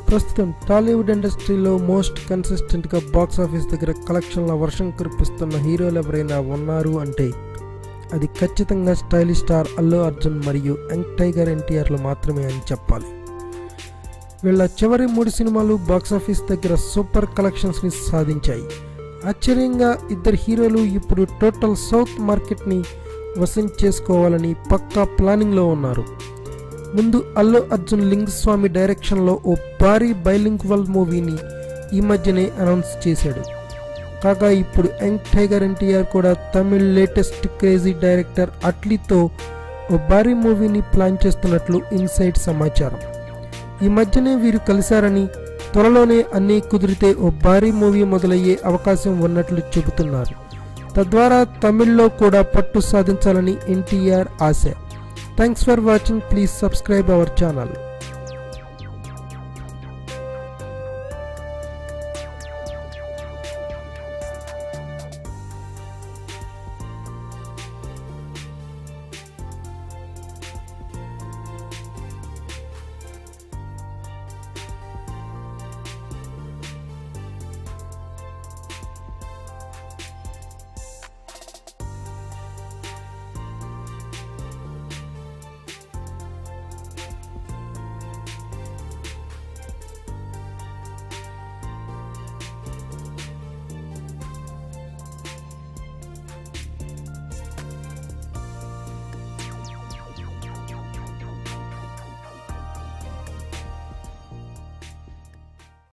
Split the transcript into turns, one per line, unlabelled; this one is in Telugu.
ప్రస్తుతం టాలీవుడ్ ఇండస్ట్రీలో మోస్ట్ కన్సిస్టెంట్గా బాక్స్ ఆఫీస్ దగ్గర కలెక్షన్ల వర్షం కురిపిస్తున్న హీరోలు ఎవరైనా ఉన్నారు అంటే అది ఖచ్చితంగా స్టైలిష్ స్టార్ అల్లు అర్జున్ మరియు యంగ్ టైగర్ ఎన్టీఆర్లు మాత్రమే అని చెప్పాలి వీళ్ళ చివరి మూడు సినిమాలు బాక్సాఫీస్ దగ్గర సూపర్ కలెక్షన్స్ని సాధించాయి ఆశ్చర్యంగా ఇద్దరు హీరోలు ఇప్పుడు టోటల్ సౌత్ మార్కెట్ని వసం చేసుకోవాలని పక్కా ప్లానింగ్లో ఉన్నారు ముందు అల్లు అర్జున్ లింగస్వామి డైరెక్షన్లో ఓ భారీ బైలింగ్వల్ మూవీని ఈ మధ్యనే అనౌన్స్ చేశాడు కాగా ఇప్పుడు యంగ్ టైగర్ ఎన్టీఆర్ కూడా తమిళ్ లేటెస్ట్ క్రేజీ డైరెక్టర్ అట్లీతో ఓ భారీ మూవీని ప్లాన్ చేస్తున్నట్లు ఇన్సైడ్ సమాచారం ఈ మధ్యనే వీరు కలిశారని త్వరలోనే అన్నీ కుదిరితే ఓ భారీ మూవీ మొదలయ్యే అవకాశం ఉన్నట్లు చెబుతున్నారు తద్వారా తమిళ్లో కూడా పట్టు సాధించాలని ఎన్టీఆర్ ఆశ thanks for watching please subscribe our channel